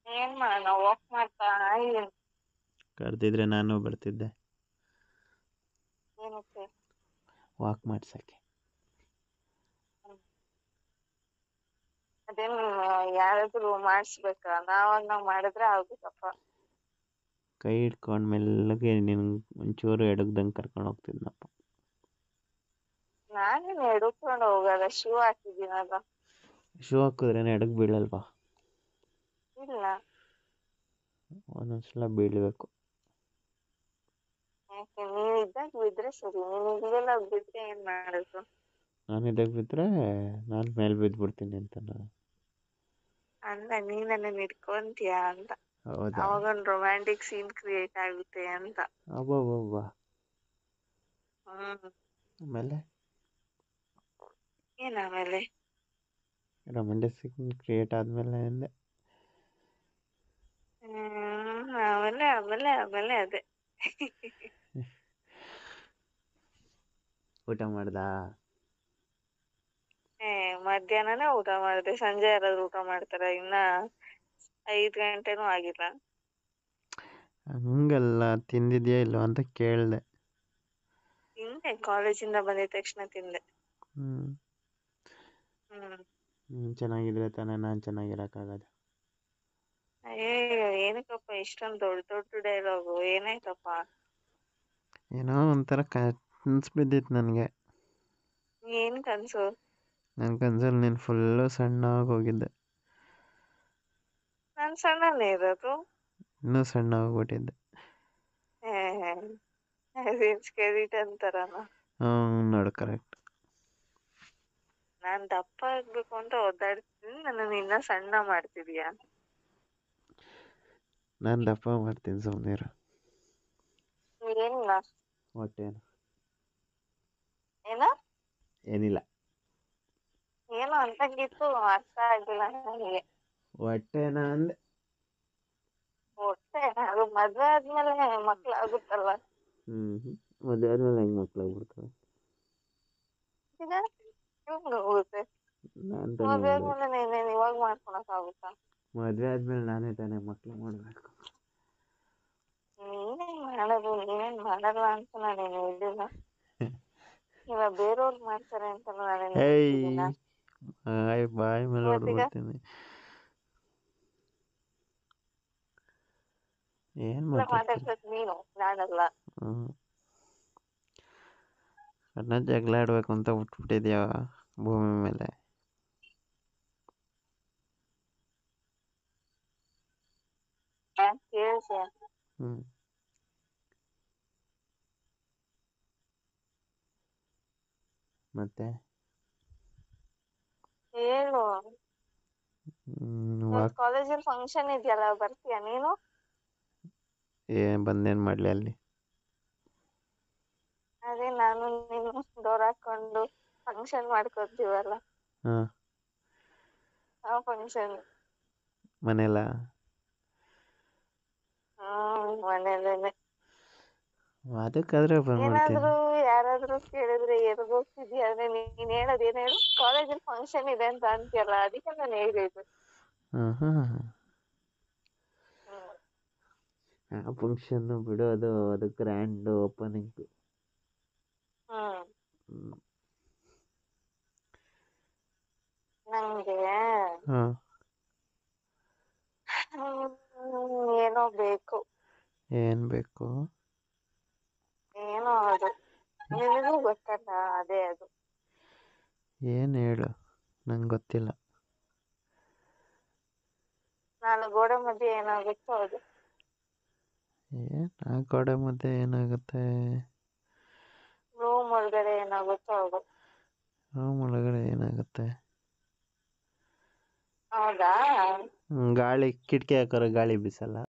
ಏನ್ ಮಾಡೋಣ ವಾಕ್ ಮಾಡ್ತಾ ಇದೀನಿ ಕರೆದಿದ್ರೆ ನಾನು ಬರ್ತಿದ್ದೆ ಏನಕ್ಕೆ ವಾಕ್ ಮಾಡ್ಸೋಕ್ಕೆ ಅದೇನು ಯಾರಾದ್ರೂ ಮಾಡಿಸ್ಬೇಕಾ ನಾವಾಗ ನಾವ್ ಮಾಡಿದ್ರೆ ಆಗುತ್ತಪ್ಪ ಕೈ ಹಿಡ್ಕೊಂಡು ಮೆಲ್ಲಗೆ ನಿನ್ ಒಂಚೂರು ಎಡಗ್ದಂಗೆ ಕರ್ಕೊಂಡು ಹೋಗ್ತಿದ್ನಪ್ಪ ನಾನೇನು ಎಡ್ಕೊಂಡು ಹೋಗಲ್ಲ ಶೂ ಹಾಕಿದ್ದೀನಲ್ಲ ಶೂ ಹಾಕಿದ್ರೇನೆ ಎಡಗ್ ಬೀಳಲ್ವಾ ಇಲ್ಲ ಒಂದೊಂದ್ಸಲ ಬೀಳಬೇಕು ಯಾಕೆ ನೀನ್ ಇದ್ದಾಗ ಬಿದ್ರೆ ಸರಿ ನೀನ್ ಇಲ್ಲೆಲ್ಲ ಬಿದ್ರೆ ಏನ್ ಮಾಡೋದು ನಾನು ಇದಾಗ ಬಿದ್ದರೆ ನಾನು ಮೇಲೆ ಬಿದ್ದುಬಿಡ್ತೀನಿ ಅಂತ ನಾನು ಅಲ್ಲ ನೀನ್ ನನ್ನ ಹಿಡ್ಕೊಂತೀಯ ಅಂತ ಹೌದಾ ಅವಾಗ ಒಂದು ರೊಮ್ಯಾಂಟಿಕ್ ಸೀನ್ ಕ್ರಿಯೇಟ್ ಆಗುತ್ತೆ ಅಂತ ಅಬ್ಬಬ್ಬಬ್ಬ ಹ್ಮ್ ಆಮೇಲೆ ಏನ್ ಆಮೇಲೆ ರೊಮ್ಯಾಂಟಿಕ್ ಕ್ರಿಯೇಟ್ ಆದಮೇಲೆ ಅಂದೆ ಹ್ಮ್ ಆಮೇಲೆ ಆಮೇಲೆ ಆಮೇಲೆ ಅದೇ ಊಟ ಮಾಡ್ದಾ ಏ ಮಧ್ಯಾಹ್ನನೇ ಊಟ ಮಾಡಿದೆ ಸಂಜೆ ಯಾರಾದ್ರೂ ಊಟ ಮಾಡ್ತಾರ ಇನ್ನ ಐದ್ ಗಂಟೆನೂ ಆಗಿಲ್ಲ ಹಂಗಲ್ಲ ತಿಂದಿದ್ಯಾ ಇಲ್ವಾ ಅಂತ ಕೇಳಿದೆ ತಿಂದೆ ಕಾಲೇಜಿಂದ ಬಂದಿದ ತಕ್ಷಣ ತಿಂದೆ ಹ್ಞೂ ಹ್ಮ್ ನೀನು ಚೆನ್ನಾಗಿದ್ರೆ ತಾನೇ ನಾನು ಚೆನ್ನಾಗಿರೋಕ್ಕಾಗೋದು ಅಯ್ಯೋ ಏನಕ್ಕಪ್ಪ ಇಷ್ಟೊಂದು ದೊಡ್ಡ ದೊಡ್ಡ ಡೈಲಾಗು ಏನಾಯ್ತಪ್ಪ ಏನೋ ಒಂಥರ ಕನ್ಸು ಬಿದ್ದಿತ್ತು ನನಗೆ ಏನ್ ಕನ್ಸು ನನ್ನ ಕನ್ಸಲ್ಲಿ ನೀನು ಫುಲ್ಲು ಸಣ್ಣಗೆ ಹೋಗಿದ್ದೆ ನಾನ್ ಸಣ್ಣನೇ ಇರೋದು ಇನ್ನೂ ಸಣ್ಣ ಹೋಗ್ಬಿಟ್ಟಿದ್ದೆ ಅದೇನ್ ಸ್ಕೆಲಿಟ್ ಅಂತಾರಲ್ಲ ಹ್ಞೂ ನೋಡು ಕರೆಕ್ಟ್ ನಾನ್ ದಪ್ಪ ಆಗ್ಬೇಕು ಅಂತ ಒದ್ದಾಡ್ತೀನಿ ನನ್ನ ಇನ್ನ ಸಣ್ಣ ಮಾಡ್ತಿದೀಯ ನಾನು ದಪ್ಪ ಮಾಡ್ತೀನಿ ಸುಮ್ಮನಿರು ಏನಿಲ್ಲ ಹೊಟ್ಟೆನು ಏನ ಏನಿಲ್ಲ ಏನೋ ಅಂತಂಗಿತ್ತು ಅರ್ಥ ಆಗಿಲ್ಲ ನನಗೆ ಹೊಟ್ಟೆನ ಅಂದೆ ಹೊಟ್ಟೆ ಅದು ಮದ್ವೆ ಆದ್ಮೇಲೆ ಮಕ್ಳು ಆಗುತ್ತಲ್ವ ಹ್ಞೂ ಹ್ಞೂ ಮದುವೆ ಆದಮೇಲೆ ಹೆಂಗೆ ಮಕ್ಳಾಗ್ಬಿಡ್ತವೆ ಈಗ ಇವಾಗ ಹೋಗುತ್ತೆ ನಾನು ಮದ್ವೆ ತಾನೇ ಆದ್ಮೇಲೆ ನೀನೇನ್ ಇವಾಗ ಮಾಡ್ಕೊಳಕ್ ಆಗುತ್ತಾ ಮದುವೆ ಆದಮೇಲೆ ನಾನೇ ತಾನೇ ಮಕ್ಳು ಮಾಡಬೇಕು ನೀನೇನ್ ಮಾಡೋದು ನೀನೇನ್ ಮಾಡಲ್ಲ ಅಂತ ನಾನೇನ್ ಹೇಳಿಲ್ಲ ಇವಾಗ ಬೇರೆಯವ್ರು ಮಾಡ್ತಾರೆ ಅಂತ ನಾನೇನ್ ಏಯ್ ಹೇಳ್ತಿದ್ದೀನ? ಬಾಯ್ ಬಾಯ್ ಮೇಲೆ ಮತ್ತೀಗ? ಹೊಡೆದ್ಬಿಡ್ತೀನಿ ಏನು ಇಲ್ಲ ಮಾತಾಡ್ತೀನಿ ಮಾತಾಡ್ಸಕ್ ನೀನು ನಾನಲ್ಲ ಹ್ಞೂ ಅಣ್ಣ ಜಗಳ ಆಡ್ಬೇಕು ಅಂತ ಬಿಟ್ಬಿಟ್ಟಿದ್ಯಾ ಭೂಮಿ ಮೇಲೆ ಕೇಳ್ಸಿ ಹ್ಞೂ ಮತ್ತೆ ಹೇಳು ಹ್ಮ್, ಇವತ್ತು ವಾಕ್ ಕಾಲೇಜಲ್ಲಿ ಫಂಕ್ಷನ್ ಇದೆಯಲ್ಲ ಬರ್ತೀಯಾ ನೀನು ಏನು ಬಂದೇನು ಮಾಡಲಿ ಅಲ್ಲಿ ಅದೇ ನಾನು ನೀನು ಡೋರ್ ಹಾಕೊಂಡು ಫಂಕ್ಷನ್ ಮಾಡ್ಕೊತೀವಲ್ಲ ಹಾಂ ಆ ಫಂಕ್ಷನ್ ಮನೆಯಲ್ಲ ಹ್ಮ್ ಮನೇಲೇನೆ ಅದಕ್ಕಾದ್ರೆ ಬಂದ್ಬಿಡ್ತೀನಿ ಏನಾದ್ರೂ ಯಾರಾದ್ರೂ ಕೇಳಿದ್ರೆ ಎಲ್ಗ್ ಹೋಗ್ತಿದ್ಯಾ ಅಂದ್ರೆ ನೀನ್ ಹೇಳೋದ್ ಏನ್ ಹೇಳು ಕಾಲೇಜಲ್ಲಿ ಫಂಕ್ಷನ್ ಇದೆ ಅಂತ ಅಂತೀಯಲ್ಲ ಅದಕ್ಕೆ ನಾನು ಹೇಳಿದ್ದು ಹಾಂ ಹಾಂ ಹ್ಮ್ ಆ ಫಂಕ್ಷನ್ನು ಬಿಡು ಅದು ಅದು ಗ್ರ್ಯಾಂಡ್ ಓಪನಿಂಗ್ ಹ್ಮ್ ನಂಗೆ ಹಾಂ ಹ್ಮ್, ಏನೋ ಬೇಕು ಏನು ಬೇಕು ಏನೋ ಅದು ನಿನಗೂ ಗೊತ್ತಲ್ಲ ಅದೇ ಅದು ಏನು ಹೇಳು ನಂಗೆ ಗೊತ್ತಿಲ್ಲ ನಾನು ಗೋಡೆ ಮಧ್ಯೆ ಏನಾಗುತ್ತೋ ಅದು ಏನು ಆ ಗೋಡೆ ಮಧ್ಯೆ ಏನಾಗುತ್ತೆ ರೂಮ್ ಒಳಗಡೆ ಏನಾಗುತ್ತೋ ಅದು ರೂಮ್ ಒಳಗಡೆ ಏನಾಗುತ್ತೆ ಹೌದಾ ಹ್ಮ್, ಗಾಳಿ ಕಿಟಕಿ ಹಾಕೋರೆ ಗಾಳಿ ಬೀಸಲ್ಲ